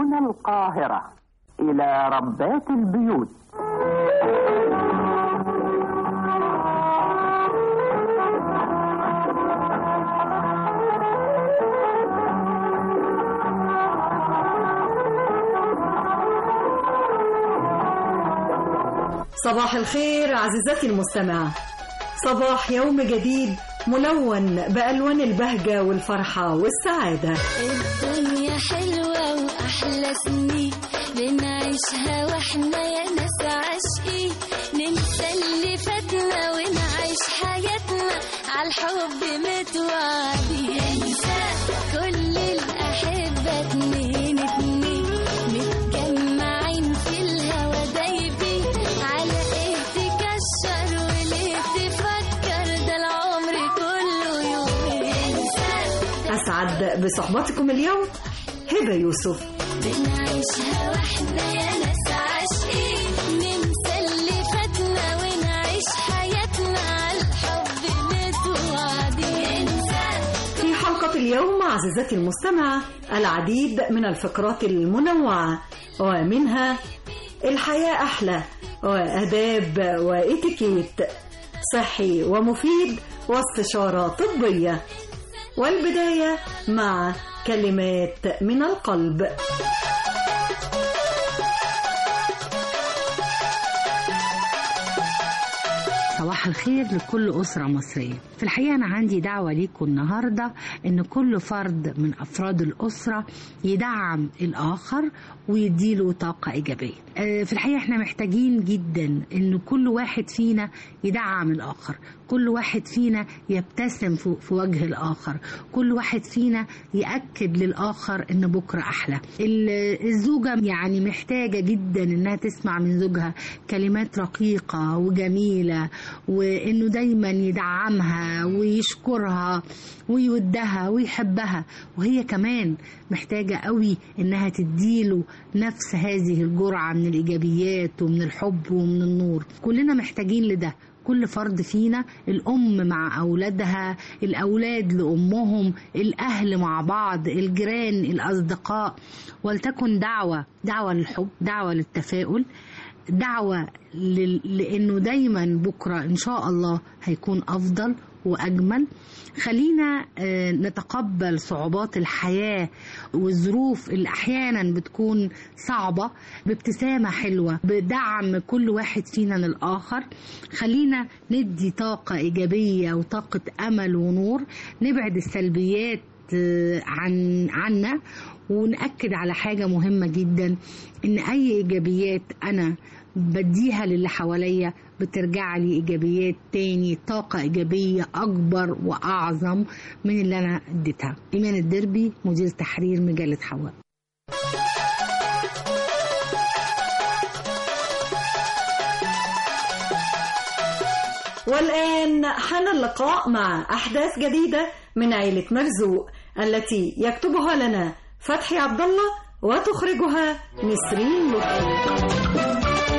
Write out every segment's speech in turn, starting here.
هنا القاهرة إلى ربات البيوت صباح الخير عزيزتي المستمعة صباح يوم جديد ملون بألوان البهجة والفرحة والسعادة الدنيا حلوة وأحلى سنين بنعيشها واحنا يا ناس عاشقين ننسى اللي فاتنا ونعيش حياتنا عالحب متوعدين انسى كل الأحبة اتنين اتنين متجمعين في الهوا دايبين على ايه تكشر وليه تفكر ده العمر كله يومين انسى أسعد بصحبتكم اليوم هبة يوسف بنعيشها واحنا يا ناس عاشقين ننسى اللي فاتنا ونعيش حياتنا عالحب متوعدين في حلقة اليوم عزيزتي المستمعة العديد من الفقرات المنوعة ومنها الحياة أحلى وأداب وإتيكيت صحي ومفيد واستشارة طبية والبداية مع كلمات من القلب صباح الخير لكل أسرة مصرية في الحقيقة أنا عندي دعوة ليكم النهاردة إن كل فرد من أفراد الأسرة يدعم الآخر ويديله طاقة إيجابية آه، في الحقيقة إحنا محتاجين جدا إن كل واحد فينا يدعم الآخر كل واحد فينا يبتسم في في وجه الآخر كل واحد فينا يأكد للآخر إن بكرة أحلى ال- الزوجة يعني محتاجة جدا إنها تسمع من زوجها كلمات رقيقة وجميلة وإنه دايما يدعمها ويشكرها ويودها ويحبها وهي كمان محتاجة قوي إنها تديله نفس هذه الجرعة من الإيجابيات ومن الحب ومن النور كلنا محتاجين لده كل فرد فينا الأم مع أولادها الأولاد لأمهم الأهل مع بعض الجيران الأصدقاء ولتكن دعوة دعوة للحب دعوة للتفاؤل دعوة لل- لأنه دايما بكرة إن شاء الله هيكون أفضل وأجمل خلينا آه، نتقبل صعوبات الحياة والظروف اللي أحيانا بتكون صعبة بابتسامة حلوة بدعم كل واحد فينا للآخر خلينا ندي طاقة إيجابية وطاقة أمل ونور نبعد السلبيات آه، عن عنا ونأكد على حاجة مهمة جدا إن أي إيجابيات أنا بديها للي حواليا بترجع لي إيجابيات تاني طاقة إيجابية أكبر وأعظم من اللي أنا اديتها إيمان الدربي مدير تحرير مجلة حواء والآن حان اللقاء مع أحداث جديدة من عيلة مرزوق التي يكتبها لنا فتحي عبد الله وتخرجها نسرين لطفي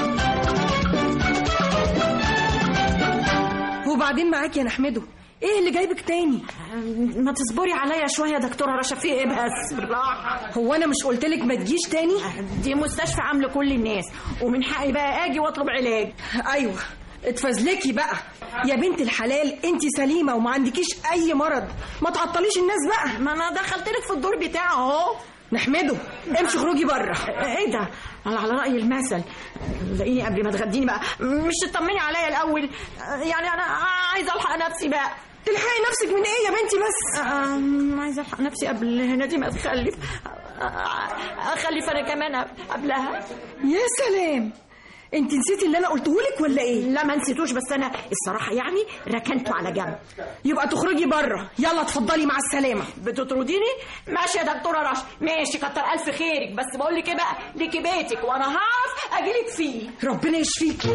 وبعدين معاك يا نحمده ايه اللي جايبك تاني ما تصبري عليا شويه يا دكتوره رشا في ايه بس بالراحه هو انا مش قلتلك ما تجيش تاني دي مستشفى عامله كل الناس ومن حقي بقى اجي واطلب علاج ايوه اتفزلكي بقى يا بنت الحلال انت سليمه وما عندكيش اي مرض ما تعطليش الناس بقى ما انا دخلتلك في الدور بتاعه اهو نحمده امشي خروجي بره ايه ده على على راي المثل لاقيني قبل ما تغديني بقى مش تطمني عليا الاول يعني انا عايزه الحق نفسي بقى تلحقي نفسك من ايه يا بنتي بس آه، عايزه الحق نفسي قبل هنادي ما تخلف اخلف انا كمان قبلها يا سلام انت نسيتي اللي انا قلتهولك ولا ايه لا ما نسيتوش بس انا الصراحه يعني ركنته على جنب يبقى تخرجي بره يلا اتفضلي مع السلامه بتطرديني ماشي يا دكتوره رشا ماشي كتر الف خيرك بس بقول لك ايه بقى ليكي بيتك وانا هعرف اجيلك فيه ربنا يشفيكي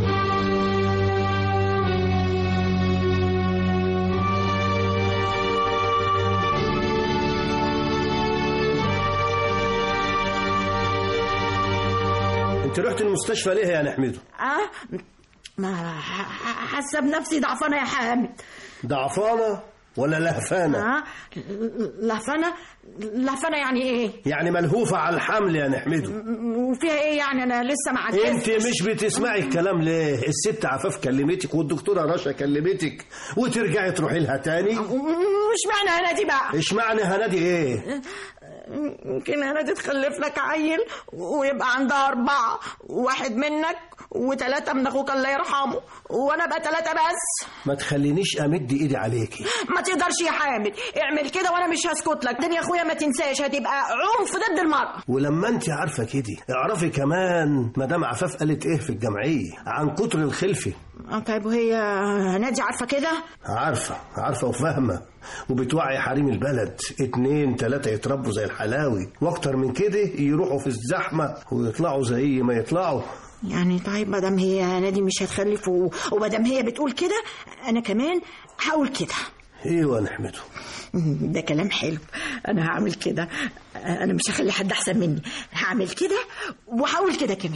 انت رحت المستشفى ليه يا نحمده اه ما ح- ح- حاسه بنفسي ضعفانه يا حامد ضعفانه ولا لهفانة ها لهفانه لهفانه يعني ايه يعني ملهوفة على الحمل يا نحمده وفيها ايه يعني انا لسه ما انت عجزتش مش بتسمعي الكلام ليه الست عفاف كلمتك والدكتورة رشا كلمتك وترجعي تروحي لها تاني مش معنى انا دي بقى اشمعنى هنادي ايه يمكن انا تتخلف لك عيل ويبقى عندها اربعه واحد منك وثلاثه من اخوك الله يرحمه وانا بقى ثلاثه بس ما تخلينيش امد ايدي عليكي ما تقدرش يا حامد اعمل كده وانا مش هسكت لك دنيا اخويا ما تنساش هتبقى عنف ضد المرأة ولما انت عارفه كده اعرفي كمان مدام عفاف قالت ايه في الجمعيه عن كتر الخلفه آه، طيب وهي نادي عارفه كده عارفه عارفه وفاهمه وبتوعي حريم البلد اتنين تلاتة يتربوا زي الحلاوي واكتر من كده يروحوا في الزحمة ويطلعوا زي ما يطلعوا يعني طيب ما دام هي نادي مش هتخلف و- وما دام هي بتقول كده انا كمان هقول كده ايوه نحمده ده كلام حلو انا هعمل كده انا مش هخلي حد احسن مني هعمل كده وهقول كده كمان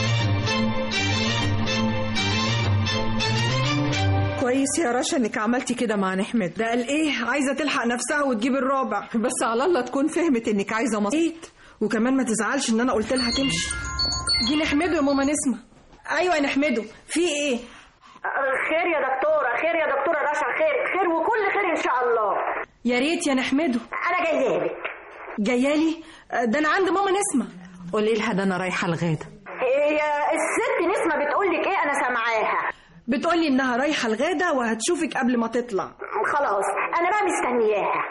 كويس يا رشا انك عملتي كده مع نحمد ده قال ايه عايزه تلحق نفسها وتجيب الرابع بس على الله تكون فهمت انك عايزه مصيت وكمان ما تزعلش ان انا قلت لها تمشي دي نحمده يا ماما نسمة ايوه يا نحمده في ايه خير يا دكتورة خير يا دكتورة رشا خير خير وكل خير إن شاء الله يا ريت يا نحمده أنا جاية لك جايالي ده انا عند ماما نسمة قولي لها ده انا رايحه الغدا هي الست نسمة بتقول لك إيه أنا سامعاها بتقولي انها رايحه الغدا وهتشوفك قبل ما تطلع خلاص أنا بقى مستنياها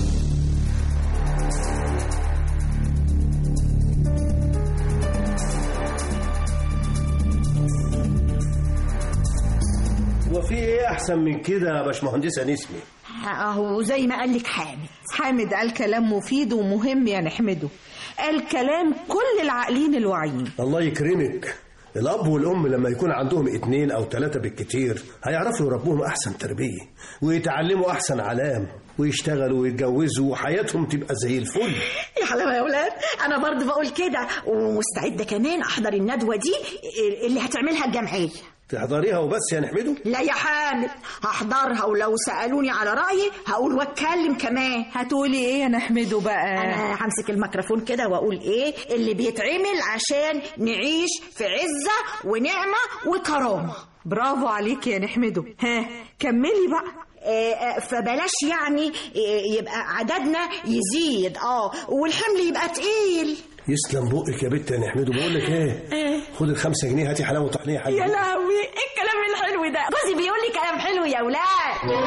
وفي ايه احسن من كده يا باشمهندسه نسمي اهو زي ما قال لك حامد حامد قال كلام مفيد ومهم يا نحمده قال كلام كل العاقلين الواعيين الله يكرمك الاب والام لما يكون عندهم اتنين او تلاتة بالكتير هيعرفوا يربوهم احسن تربيه ويتعلموا احسن علام ويشتغلوا ويتجوزوا وحياتهم تبقى زي الفل يا حلاوه يا ولاد انا برضه بقول كده ومستعده كمان احضر الندوه دي اللي هتعملها الجمعيه تحضريها وبس يا نحمده لا يا حامد هحضرها ولو سالوني على رايي هقول واتكلم كمان هتقولي ايه يا نحمده بقى انا همسك الميكروفون كده واقول ايه اللي بيتعمل عشان نعيش في عزه ونعمه وكرامه برافو عليك يا نحمده ها كملي بقى آه، آه، فبلاش يعني آه، يبقى عددنا يزيد اه والحمل يبقى تقيل يسلم بقك يا بت يا نحمده بقول لك ايه خد الخمسة جنيه هاتي حلاوه طحنيه يا حلوه لهوي ايه الكلام الحلو ده جوزي بيقول لي كلام حلو يا ولاد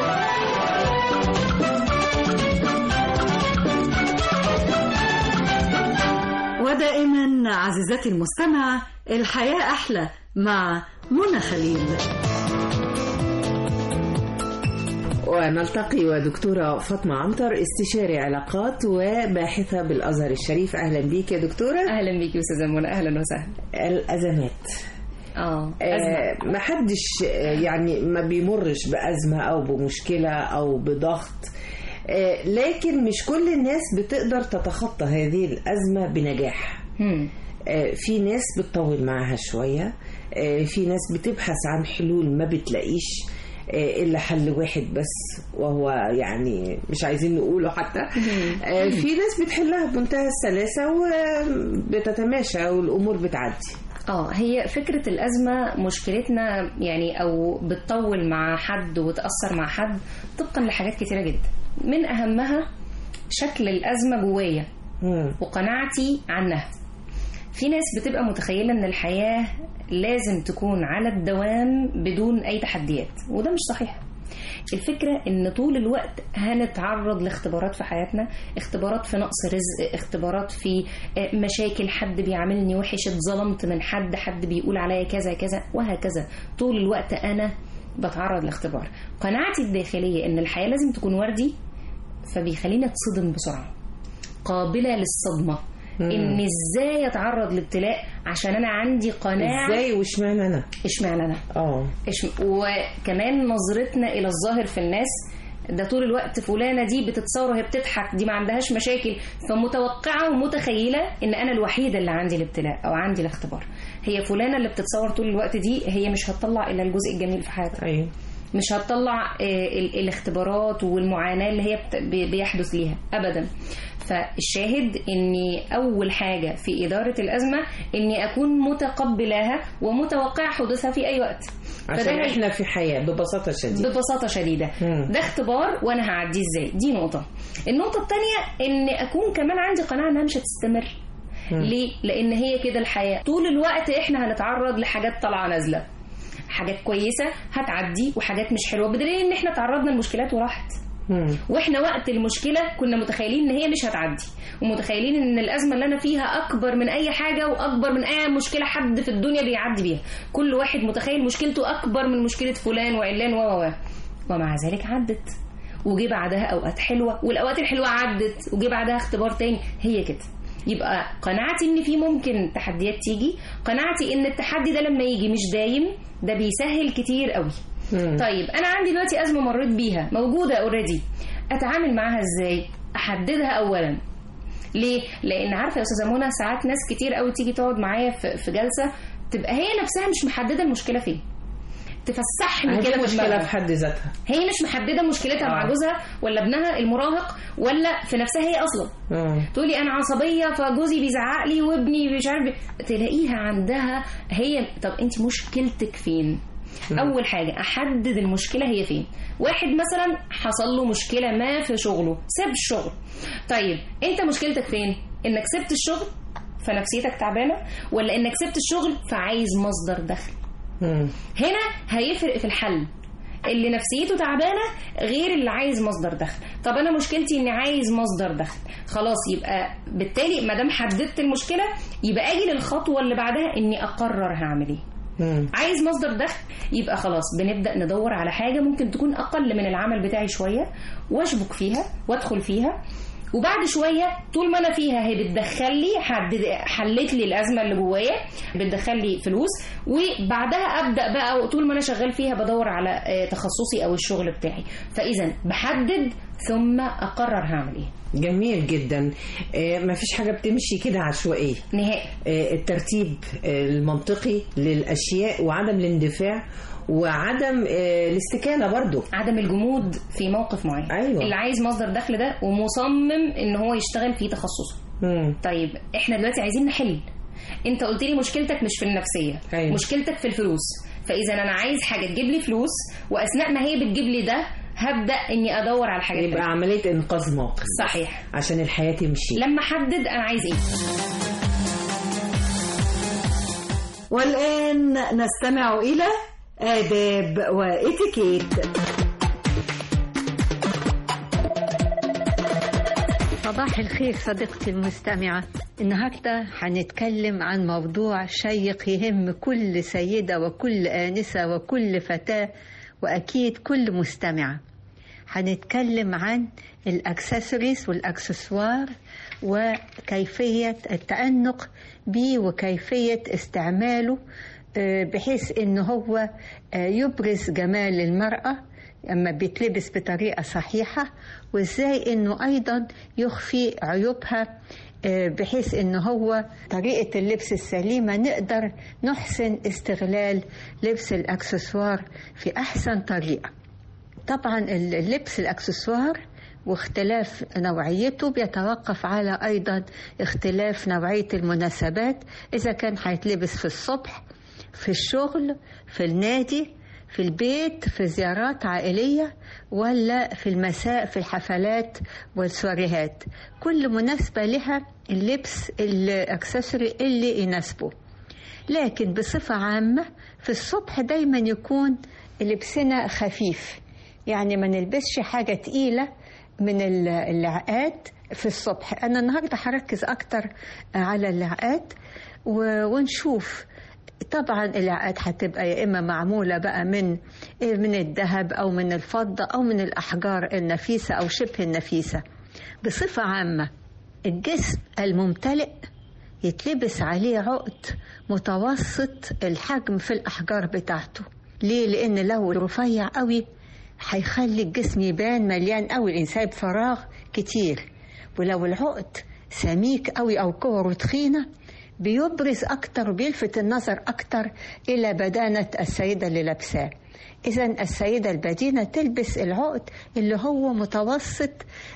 ودائما عزيزتي المستمعة الحياة أحلى مع منى خليل ونلتقي ودكتورة فاطمة عنتر استشاري علاقات وباحثة بالأزهر الشريف أهلا بيك يا دكتورة اهلا بيكي استاذه منى اهلا وسهلا الأزمات اه آه ما حدش آه، يعني ما بيمرش بأزمة أو بمشكلة أو بضغط آه لكن مش كل الناس بتقدر تتخطى هذه الأزمة بنجاح هم. آه، في ناس بتطول معاها شوية آه، في ناس بتبحث عن حلول ما بتلاقيش آه، إلا حل واحد بس وهو يعني مش عايزين نقوله حتى آه، في ناس بتحلها بمنتهى السلاسة وبتتماشى والأمور بتعدي اه هي فكرة الأزمة مشكلتنا يعني أو بتطول مع حد وتأثر مع حد طبقا لحاجات كتيرة جدا من أهمها شكل الأزمة جوايا وقناعتي عنها في ناس بتبقى متخيلة إن الحياة لازم تكون على الدوام بدون أي تحديات وده مش صحيح الفكرة ان طول الوقت هنتعرض لاختبارات في حياتنا اختبارات في نقص رزق اختبارات في آه، مشاكل حد بيعاملني وحش اتظلمت من حد حد بيقول عليا كذا كذا وهكذا طول الوقت انا بتعرض لاختبار قناعتي الداخلية ان الحياة لازم تكون وردي فبيخليني اتصدم بسرعة قابلة للصدمة ان ازاي اتعرض لابتلاء عشان انا عندي قناعة ازاي واشمعنى انا اشمعنى انا اه إيش وكمان نظرتنا الى الظاهر في الناس ده طول الوقت فلانة دي بتتصور وهي بتضحك دي ما عندهاش مشاكل فمتوقعة ومتخيلة ان انا الوحيدة اللي عندي الابتلاء او عندي الاختبار هي فلانة اللي بتتصور طول الوقت دي هي مش هتطلع الا الجزء الجميل في حياتها ايوه مش هتطلع آه، ال- الاختبارات والمعاناه اللي هي بت- بي- بيحدث ليها ابدا فالشاهد اني اول حاجه في اداره الازمه اني اكون متقبلاها ومتوقع حدوثها في اي وقت عشان هي- احنا في حياه ببساطه شديده ببساطه شديده مم. ده اختبار وانا هعديه ازاي دي نقطه النقطه الثانيه ان اكون كمان عندي قناعه انها مش هتستمر مم. ليه لان هي كده الحياه طول الوقت احنا هنتعرض لحاجات طالعه نازله حاجات كويسه هتعدي وحاجات مش حلوه بدليل ان احنا تعرضنا لمشكلات وراحت واحنا وقت المشكله كنا متخيلين ان هي مش هتعدي ومتخيلين ان الازمه اللي انا فيها اكبر من اي حاجه واكبر من اي مشكله حد في الدنيا بيعدي بيها كل واحد متخيل مشكلته اكبر من مشكله فلان وعلان و و و. ومع ذلك عدت وجي بعدها اوقات حلوه والاوقات الحلوه عدت وجي بعدها اختبار تاني هي كده يبقى قناعتي ان في ممكن تحديات تيجي قناعتي ان التحدي ده لما يجي مش دايم ده بيسهل كتير قوي طيب انا عندي دلوقتي ازمه مريت بيها موجوده اوريدي اتعامل معاها ازاي احددها اولا ليه لان عارفه يا استاذه منى ساعات ناس كتير قوي تيجي تقعد معايا في في جلسه تبقى هي نفسها مش محدده المشكله فين تفسحني هذه كده في مشكله دماغها. في حد ذاتها هي مش محدده مشكلتها مع آه. جوزها ولا ابنها المراهق ولا في نفسها هي اصلا تقولي انا عصبيه فجوزي بيزعق لي وابني مش عارف بي- تلاقيها عندها هي طب انت مشكلتك فين مم. اول حاجه احدد المشكله هي فين واحد مثلا حصل له مشكله ما في شغله ساب الشغل طيب انت مشكلتك فين انك سبت الشغل فنفسيتك تعبانه ولا انك سبت الشغل فعايز مصدر دخل هنا هيفرق في الحل اللي نفسيته تعبانه غير اللي عايز مصدر دخل طب انا مشكلتي اني عايز مصدر دخل خلاص يبقى بالتالي ما دام حددت المشكله يبقى اجي للخطوه اللي بعدها اني اقرر هعمل ايه عايز مصدر دخل يبقى خلاص بنبدا ندور على حاجه ممكن تكون اقل من العمل بتاعي شويه واشبك فيها وادخل فيها وبعد شويه طول ما انا فيها هي بتدخل لي حدد حلت لي الازمه اللي جوايا بتدخل لي فلوس وبعدها ابدا بقى طول ما انا شغال فيها بدور على آه، تخصصي او الشغل بتاعي فاذا بحدد ثم اقرر هعمل ايه جميل جدا آه، مفيش حاجة بتمشي كده عشوائية نهائي آه، الترتيب آه، المنطقي للأشياء وعدم الاندفاع وعدم آه، الاستكانة برضو عدم الجمود في موقف معين أيوة. اللي عايز مصدر دخل ده ومصمم ان هو يشتغل في تخصصه مم. طيب احنا دلوقتي عايزين نحل انت قلت لي مشكلتك مش في النفسيه أيوة. مشكلتك في الفلوس فاذا انا عايز حاجه تجيب لي فلوس واثناء ما هي بتجيب لي ده هبدا اني ادور على حاجات يبقى تانية. عملية إنقاذ موقف صحيح عشان الحياة تمشي لما احدد انا عايز ايه والآن نستمع إلى آداب وإتيكيت صباح الخير صديقتي المستمعة النهاردة هنتكلم عن موضوع شيق يهم كل سيدة وكل آنسة وكل فتاة وأكيد كل مستمعة هنتكلم عن الأكسسوارز والأكسسوار وكيفية التأنق به وكيفية استعماله آه، بحيث إن هو آه، يبرز جمال المرأة لما بيتلبس بطريقة صحيحة وإزاي إنه أيضا يخفي عيوبها آه، بحيث إن هو طريقة اللبس السليمة نقدر نحسن استغلال لبس الأكسسوار في أحسن طريقة طبعا اللبس الأكسسوار واختلاف نوعيته بيتوقف على أيضا اختلاف نوعية المناسبات إذا كان هيتلبس في الصبح في الشغل في النادي في البيت في زيارات عائلية ولا في المساء في الحفلات والسواريهات كل مناسبة لها اللبس الأكسسوري اللي يناسبه لكن بصفة عامة في الصبح دايما يكون لبسنا خفيف يعني ما نلبسش حاجة تقيلة من ال- اللعقات في الصبح أنا النهاردة هركز أكتر على اللعقات و- ونشوف طبعا العقاد هتبقى يا اما معموله بقى من من الذهب او من الفضه او من الاحجار النفيسه او شبه النفيسه بصفه عامه الجسم الممتلئ يتلبس عليه عقد متوسط الحجم في الاحجار بتاعته ليه لان لو رفيع قوي هيخلي الجسم يبان مليان قوي الانسان بفراغ كتير ولو العقد سميك قوي او كوره تخينه بيبرز أكتر وبيلفت النظر أكتر إلى بدانة السيدة اللي لابساه إذا السيدة البدينة تلبس العقد اللي هو متوسط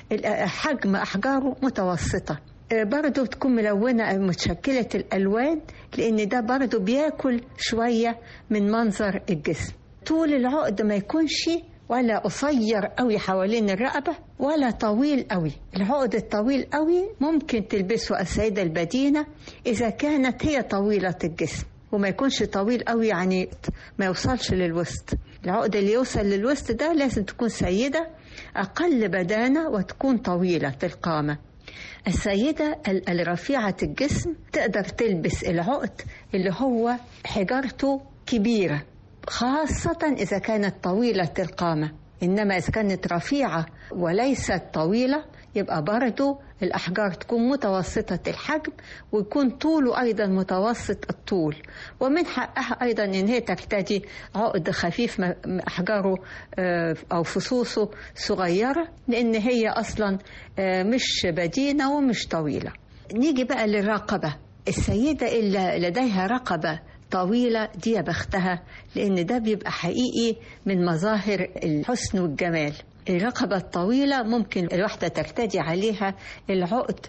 حجم أحجاره متوسطة برضو بتكون ملونة متشكلة الألوان لأن ده برضو بياكل شوية من منظر الجسم طول العقد ما يكونش ولا قصير قوي حوالين الرقبة ولا طويل قوي العقد الطويل قوي ممكن تلبسه السيدة البدينة إذا كانت هي طويلة الجسم وما يكونش طويل قوي يعني ما يوصلش للوسط العقد اللي يوصل للوسط ده لازم تكون سيدة أقل بدانة وتكون طويلة القامة السيدة الرفيعة الجسم تقدر تلبس العقد اللي هو حجارته كبيرة خاصة إذا كانت طويلة القامة إنما إذا كانت رفيعة وليست طويلة يبقى برضو الأحجار تكون متوسطة الحجم ويكون طوله أيضا متوسط الطول ومن حقها أيضا إن هي ترتدي عقد خفيف أحجاره أو فصوصه صغيرة لأن هي أصلا مش بدينة ومش طويلة نيجي بقى للرقبة السيدة اللي لديها رقبة طويلة دي يا بختها لأن ده بيبقى حقيقي من مظاهر الحسن والجمال الرقبة الطويلة ممكن الواحدة ترتدي عليها العقد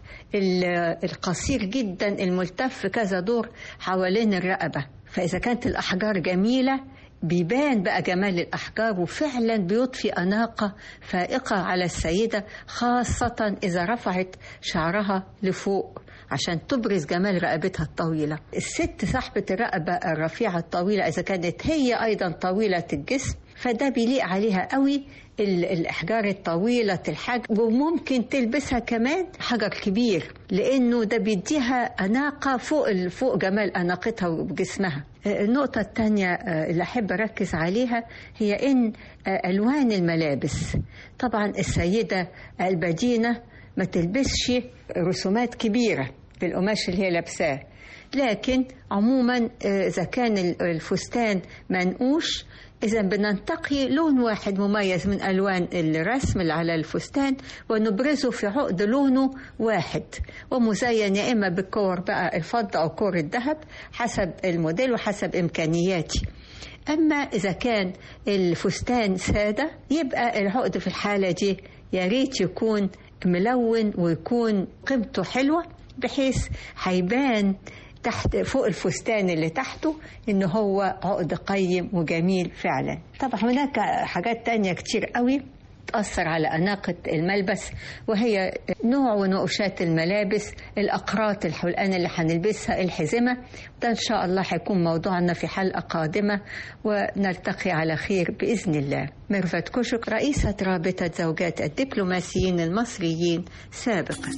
القصير جدا الملتف كذا دور حوالين الرقبة فإذا كانت الأحجار جميلة بيبان بقى جمال الأحجار وفعلا بيضفي أناقة فائقة على السيدة خاصة إذا رفعت شعرها لفوق عشان تبرز جمال رقبتها الطويلة الست صاحبة الرقبة الرفيعة الطويلة إذا كانت هي أيضا طويلة الجسم فده بيليق عليها قوي الأحجار الطويلة الحجم وممكن تلبسها كمان حجر كبير لأنه ده بيديها أناقة فوق فوق جمال أناقتها وجسمها النقطة الثانية اللي أحب أركز عليها هي إن ألوان الملابس طبعا السيدة البدينة ما تلبسش رسومات كبيرة في القماش اللي هي لابساه لكن عموما إذا كان الفستان منقوش إذا بننتقي لون واحد مميز من ألوان الرسم اللي على الفستان ونبرزه في عقد لونه واحد ومزين يا إما بالكور بقى الفضة أو كور الذهب حسب الموديل وحسب إمكانياتي أما إذا كان الفستان سادة يبقى العقد في الحالة دي يا ريت يكون ملون ويكون قيمته حلوة بحيث هيبان تحت فوق الفستان اللي تحته ان هو عقد قيم وجميل فعلا طبعا هناك حاجات تانية كتير قوي تأثر على أناقة الملبس وهي نوع ونقوشات الملابس الأقراط الحلقان اللي هنلبسها الحزمة ده إن شاء الله هيكون موضوعنا في حلقة قادمة ونلتقي على خير بإذن الله ميرفت كشك رئيسة رابطة زوجات الدبلوماسيين المصريين سابقا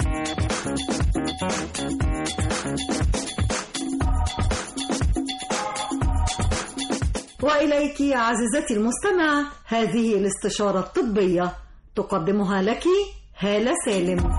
وإليك عزيزتي المستمعة هذه الاستشارة الطبية تقدمها لك هالة سالم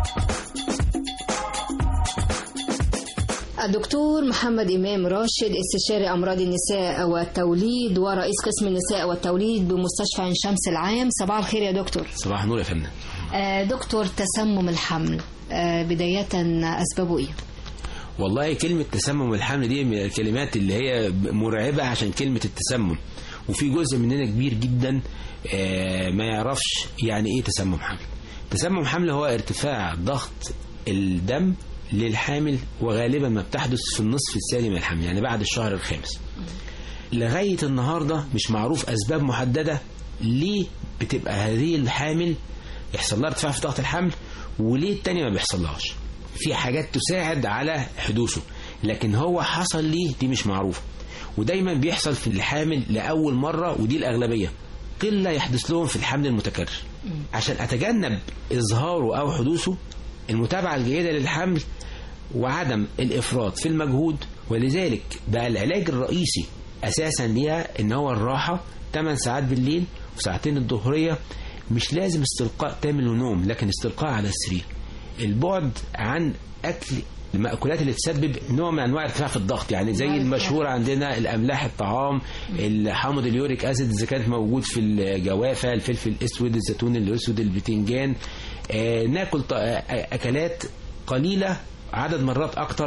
الدكتور محمد إمام راشد استشاري أمراض النساء والتوليد ورئيس قسم النساء والتوليد بمستشفى عين شمس العام صباح الخير يا دكتور صباح النور يا فندم آه دكتور تسمم الحمل آه بداية أسبابه إيه؟ والله كلمة تسمم الحمل دي من الكلمات اللي هي مرعبة عشان كلمة التسمم وفي جزء مننا كبير جدا ما يعرفش يعني ايه تسمم حمل تسمم حمل هو ارتفاع ضغط الدم للحامل وغالبا ما بتحدث في النصف الثاني من الحمل يعني بعد الشهر الخامس لغاية النهاردة مش معروف أسباب محددة ليه بتبقى هذه الحامل يحصل لها ارتفاع في ضغط الحمل وليه التانية ما بيحصلهاش في حاجات تساعد على حدوثه لكن هو حصل ليه دي مش معروفة ودايما بيحصل في الحامل لأول مرة ودي الأغلبية قلة يحدث لهم في الحمل المتكرر عشان أتجنب إظهاره أو حدوثه المتابعة الجيدة للحمل وعدم الإفراط في المجهود ولذلك بقى العلاج الرئيسي أساسا ليها إن هو الراحة 8 ساعات بالليل وساعتين الظهرية مش لازم استلقاء تام ونوم لكن استلقاء على السرير البعد عن أكل المأكولات اللي تسبب نوع من أنواع ارتفاع في الضغط يعني زي المشهور عندنا الأملاح الطعام الحامض اليوريك أسيد إذا كانت موجود في الجوافة الفلفل الأسود الزيتون الأسود البتنجان آه ناكل أكلات قليلة عدد مرات أكتر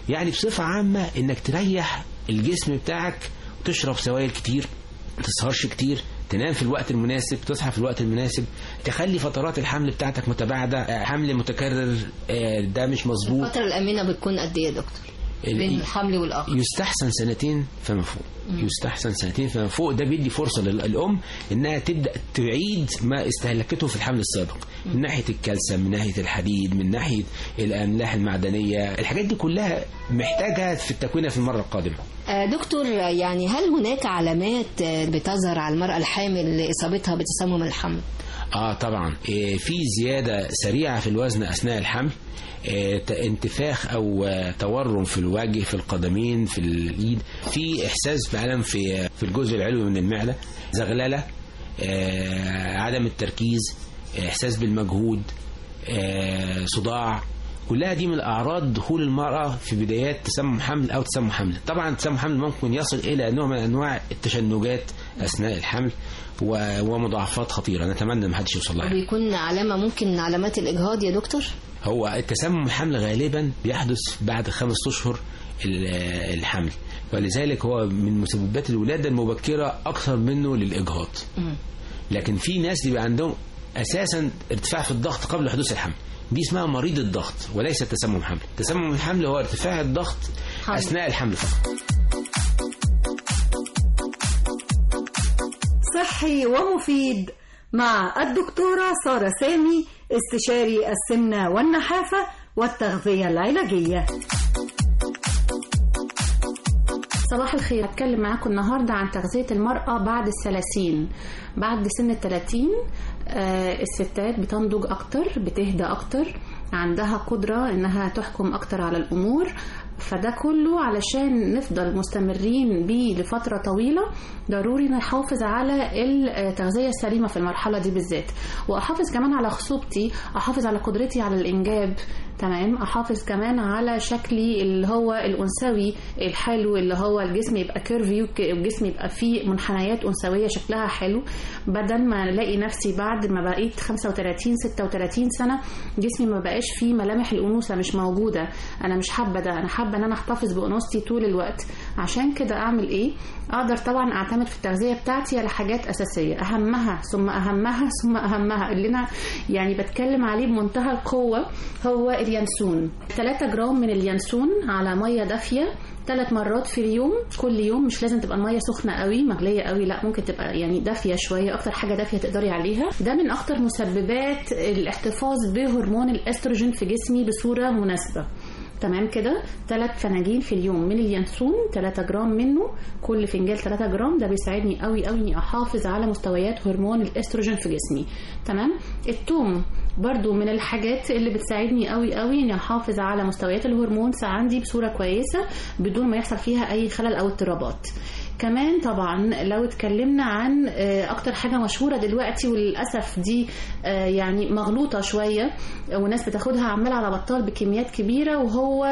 يعني بصفة عامة انك تريح الجسم بتاعك وتشرب سوائل كتير ما تسهرش كتير تنام في الوقت المناسب تصحى في الوقت المناسب تخلي فترات الحمل بتاعتك متباعدة آه، حمل متكرر آه، ده مش مظبوط الفترة الأمينة بتكون قد إيه يا دكتور؟ ال- بين الحمل والآخر يستحسن سنتين فما فوق مم. يستحسن سنتين فما فوق ده بيدي فرصة للأم إنها تبدأ تعيد ما استهلكته في الحمل السابق من ناحية الكالسيوم من ناحية الحديد من ناحية الأملاح المعدنية الحاجات دي كلها محتاجة في التكوينة في المرة القادمة آه، دكتور يعني هل هناك علامات آه، بتظهر على المرأة الحامل لإصابتها بتسمم الحمل؟ اه طبعا إيه، في زيادة سريعة في الوزن أثناء الحمل إيه، ت- انتفاخ أو آه، تورم في الوجه في القدمين في الإيد في إحساس بألم في في الجزء العلوي من المعدة زغللة آه، عدم التركيز إحساس بالمجهود آه، صداع كلها دي من اعراض دخول المراه في بدايات تسمم حمل او تسمم حمل طبعا تسمم حمل ممكن يصل الى نوع من انواع التشنجات اثناء الحمل و- ومضاعفات خطيره نتمنى ما حدش يوصل لها بيكون علامة ممكن من علامات الإجهاض يا دكتور؟ هو التسمم الحمل غالبا بيحدث بعد خمس اشهر ال- الحمل ولذلك هو من مسببات الولاده المبكره اكثر منه للاجهاض لكن في ناس بيبقى عندهم اساسا ارتفاع في الضغط قبل حدوث الحمل دي اسمها مريض الضغط وليس تسمم حمل تسمم الحمل هو ارتفاع الضغط حمل. اثناء الحمل فقط صحي ومفيد مع الدكتورة سارة سامي استشاري السمنة والنحافة والتغذية العلاجية صباح الخير هتكلم معاكم النهاردة عن تغذية المرأة بعد الثلاثين بعد سن الثلاثين آه الستات بتنضج أكتر بتهدى أكتر عندها قدرة إنها تحكم أكتر على الأمور فده كله علشان نفضل مستمرين بيه لفترة طويلة ضروري نحافظ على التغذية السليمة في المرحلة دي بالذات وأحافظ كمان على خصوبتي أحافظ على قدرتي على الإنجاب تمام أحافظ كمان على شكلي اللي هو الأنثوي الحلو اللي هو الجسم يبقى كيرفي والجسم يبقى فيه منحنيات أنثوية شكلها حلو بدل ما الاقي نفسي بعد ما بقيت 35 36 سنة جسمي ما بقاش فيه ملامح الأنوثة مش موجودة أنا مش حابة ده أنا حابة إن أنا أحتفظ بأنوثتي طول الوقت عشان كده أعمل إيه؟ أقدر طبعا أعتمد في التغذية بتاعتي على حاجات أساسية أهمها ثم أهمها ثم أهمها اللي أنا يعني بتكلم عليه بمنتهى القوة هو اليانسون 3 جرام من اليانسون على مية دافية ثلاث مرات في اليوم كل يوم مش لازم تبقى الميه سخنه قوي مغليه قوي لا ممكن تبقى يعني دافيه شويه اكتر حاجه دافيه تقدري عليها ده من اكتر مسببات الاحتفاظ بهرمون الاستروجين في جسمي بصوره مناسبه تمام كده ثلاث فناجين في اليوم من اليانسون 3 جرام منه كل فنجان 3 جرام ده بيساعدني قوي قوي اني احافظ على مستويات هرمون الاستروجين في جسمي تمام الثوم برضو من الحاجات اللي بتساعدني قوي قوي اني احافظ على مستويات الهرمونز عندي بصوره كويسه بدون ما يحصل فيها اي خلل او اضطرابات كمان طبعا لو اتكلمنا عن آه، اكتر حاجه مشهوره دلوقتي وللاسف دي آه، يعني مغلوطه شويه وناس بتاخدها عماله على بطال بكميات كبيره وهو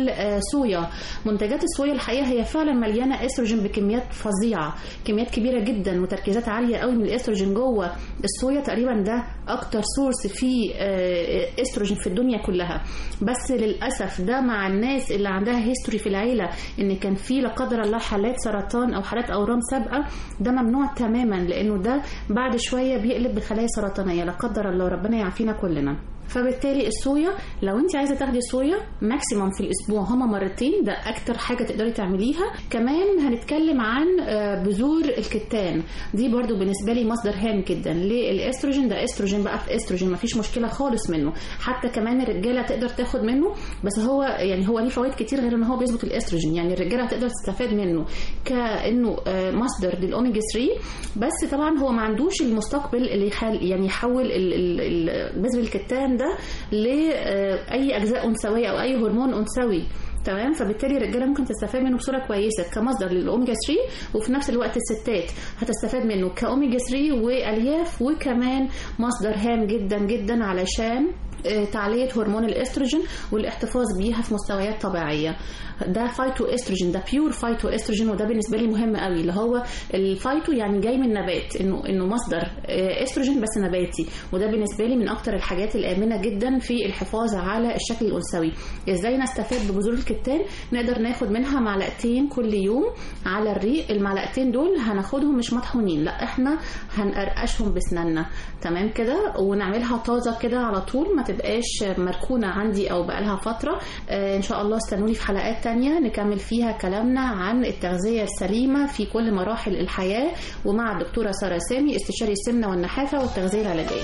الصويا منتجات الصويا الحقيقه هي فعلا مليانه استروجين بكميات فظيعه كميات كبيره جدا وتركيزات عاليه قوي من الاستروجين جوه الصويا تقريبا ده اكتر سورس فيه آه، استروجين في الدنيا كلها بس للاسف ده مع الناس اللي عندها هيستوري في العيله ان كان في لا قدر الله حالات سرطان او حالات اورام سابقه ده ممنوع تماما لانه ده بعد شويه بيقلب بخلايا سرطانيه لا قدر الله ربنا يعافينا كلنا فبالتالي الصويا لو انت عايزه تاخدي صويا ماكسيموم في الاسبوع هما مرتين ده اكتر حاجه تقدري تعمليها كمان هنتكلم عن آه، بذور الكتان دي برضو بالنسبه لي مصدر هام جدا ليه الاستروجين ده استروجين بقى في استروجين مفيش مشكله خالص منه حتى كمان الرجاله تقدر تاخد منه بس هو يعني هو ليه فوائد كتير غير ان هو بيظبط الاستروجين يعني الرجاله تقدر تستفاد منه كانه آه، مصدر للاوميجا 3 بس طبعا هو ما عندوش المستقبل اللي يخل يعني يحول ال- ال- ال- بذر الكتان ده لاي اجزاء انثويه او اي هرمون انثوي تمام فبالتالي الرجاله ممكن تستفاد منه بصوره كويسه كمصدر للاوميجا 3 وفي نفس الوقت الستات هتستفاد منه كاوميجا 3 والياف وكمان مصدر هام جدا جدا علشان آه، تعلية هرمون الاستروجين والاحتفاظ بيها في مستويات طبيعية ده فايتو استروجين ده بيور فايتو استروجين وده بالنسبة لي مهم قوي اللي هو الفايتو يعني جاي من نبات انه انه مصدر آه، استروجين بس نباتي وده بالنسبة لي من اكتر الحاجات الآمنة جدا في الحفاظ على الشكل الأنثوي ازاي نستفاد ببذور الكتان نقدر ناخد منها معلقتين كل يوم على الريق المعلقتين دول هناخدهم مش مطحونين لا احنا هنقرقشهم بسناننا تمام كده ونعملها طازه كده على طول ما تبقاش مركونه عندي او بقالها فتره آه ان شاء الله استنوني في حلقات تانية نكمل فيها كلامنا عن التغذيه السليمه في كل مراحل الحياه ومع الدكتوره ساره سامي استشاري السمنه والنحافه والتغذيه العلاجيه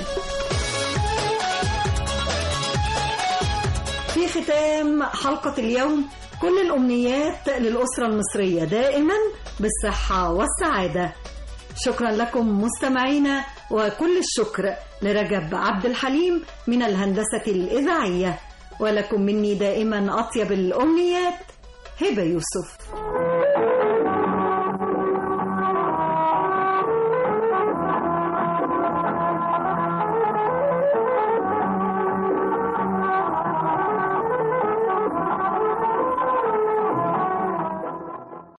في ختام حلقة اليوم كل الأمنيات للأسرة المصرية دائما بالصحة والسعادة شكرا لكم مستمعينا وكل الشكر لرجب عبد الحليم من الهندسة الإذاعية ولكم مني دائما أطيب الأمنيات هبة يوسف